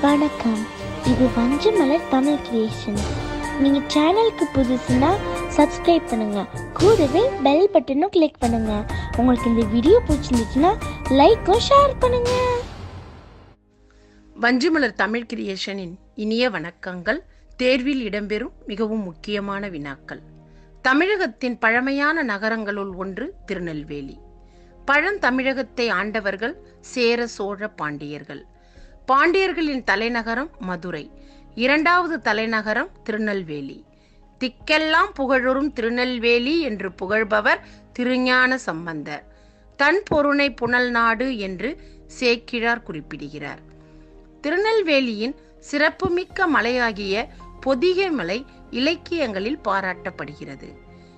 வணக்கம் இது வஞ்சமலர் தமிழ் கிரியேஷன் நீங்க சேனலுக்கு புதுசுன்னா சப்ஸ்கிரைப் பண்ணுங்க கூடவே பெல் பட்டனும் கிளிக் பண்ணுங்க உங்களுக்கு இந்த வீடியோ பிடிச்சிருந்துச்சுன்னா லைக்கும் ஷேர் பண்ணுங்க வஞ்சிமலர் தமிழ் கிரியேஷனின் இனிய வணக்கங்கள் தேர்வில் இடம்பெறும் மிகவும் முக்கியமான வினாக்கள் தமிழகத்தின் பழமையான நகரங்களுள் ஒன்று திருநெல்வேலி பழந்தமிழகத்தை ஆண்டவர்கள் சேர சோழ பாண்டியர்கள் பாண்டியர்களின் தலைநகரம் மதுரை இரண்டாவது தலைநகரம் திருநெல்வேலி திக்கெல்லாம் புகழொரும் திருநெல்வேலி என்று புகழ்பவர் திருஞான சம்பந்தர் தன் பொருணை புனல் நாடு என்று சேக்கிழார் குறிப்பிடுகிறார் திருநெல்வேலியின் சிறப்புமிக்க மலையாகிய பொதிகை மலை இலக்கியங்களில் பாராட்டப்படுகிறது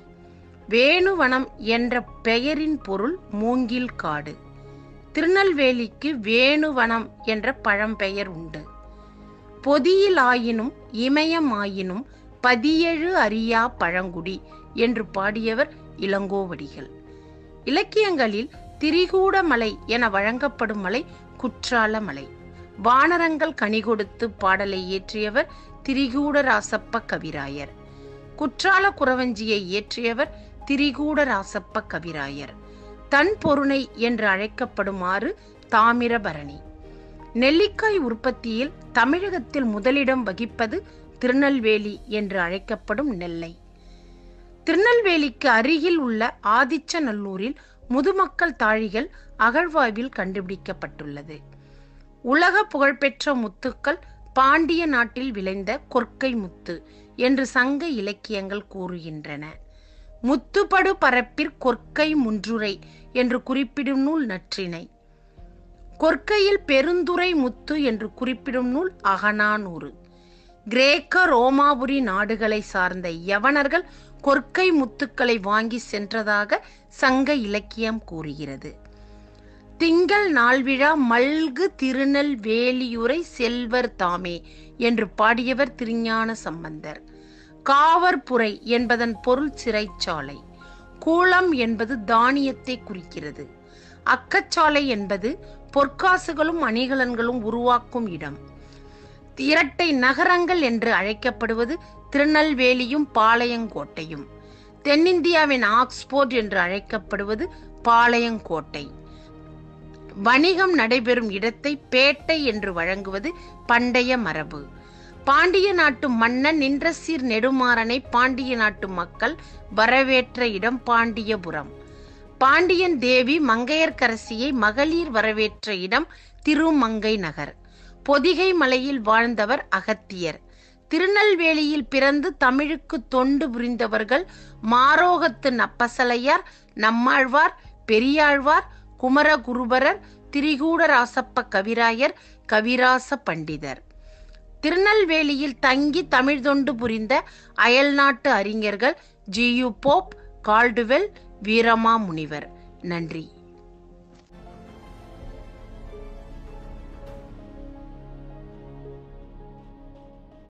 வேணுவனம் என்ற பெயரின் பொருள் மூங்கில் காடு திருநெல்வேலிக்கு வேணுவனம் என்ற பழம்பெயர் உண்டு பொதியில் ஆயினும் இமயம் ஆயினும் பதியேழு அறியா பழங்குடி என்று பாடியவர் இளங்கோவடிகள் இலக்கியங்களில் திரிகூட மலை என வழங்கப்படும் மலை குற்றால மலை வானரங்கள் கனி கொடுத்து பாடலை இயற்றியவர் திரிகூடராசப்ப கவிராயர் குற்றால குறவஞ்சியை இயற்றியவர் திரிகூடராசப்ப கவிராயர் தன் பொருணை என்று அழைக்கப்படுமாறு தாமிரபரணி நெல்லிக்காய் உற்பத்தியில் தமிழகத்தில் முதலிடம் வகிப்பது திருநெல்வேலி என்று அழைக்கப்படும் நெல்லை திருநெல்வேலிக்கு அருகில் உள்ள ஆதிச்சநல்லூரில் முதுமக்கள் தாழிகள் அகழ்வாய்வில் கண்டுபிடிக்கப்பட்டுள்ளது உலக புகழ்பெற்ற முத்துக்கள் பாண்டிய நாட்டில் விளைந்த கொற்கை முத்து என்று சங்க இலக்கியங்கள் கூறுகின்றன முத்துப்படு பரப்பிற் கொற்கை முன்றுரை என்று குறிப்பிடும் நூல் நற்றினை கொற்கையில் பெருந்துரை முத்து என்று குறிப்பிடும் நூல் அகனானூறு கிரேக்க ரோமாபுரி நாடுகளை சார்ந்த யவனர்கள் கொற்கை முத்துக்களை வாங்கி சென்றதாக சங்க இலக்கியம் கூறுகிறது திங்கள் நாள்விழா மல்கு திருநெல் வேலியுரை செல்வர் தாமே என்று பாடியவர் திருஞான சம்பந்தர் காவற்புரை என்பதன் பொருள் சிறைச்சாலை கூளம் என்பது தானியத்தை குறிக்கிறது அக்கச்சாலை என்பது பொற்காசுகளும் அணிகலன்களும் உருவாக்கும் இடம் இரட்டை நகரங்கள் என்று அழைக்கப்படுவது திருநெல்வேலியும் பாளையங்கோட்டையும் தென்னிந்தியாவின் ஆக்ஸ்போர்ட் என்று அழைக்கப்படுவது பாளையங்கோட்டை வணிகம் நடைபெறும் இடத்தை பேட்டை என்று வழங்குவது பண்டைய மரபு பாண்டிய நாட்டு மன்னன் நின்றசீர் நெடுமாறனை பாண்டிய நாட்டு மக்கள் வரவேற்ற இடம் பாண்டியபுரம் பாண்டியன் தேவி மங்கையர்க்கரசியை மகளிர் வரவேற்ற இடம் திருமங்கை நகர் பொதிகை மலையில் வாழ்ந்தவர் அகத்தியர் திருநெல்வேலியில் பிறந்து தமிழுக்கு தொண்டு புரிந்தவர்கள் மாரோகத்து நப்பசலையார் நம்மாழ்வார் பெரியாழ்வார் குமரகுருபரர் திரிகூடராசப்ப கவிராயர் கவிராச பண்டிதர் திருநெல்வேலியில் தங்கி தமிழ் தொண்டு புரிந்த அயல்நாட்டு அறிஞர்கள் ஜியு போப் கால்டுவெல் வீரமா முனிவர் நன்றி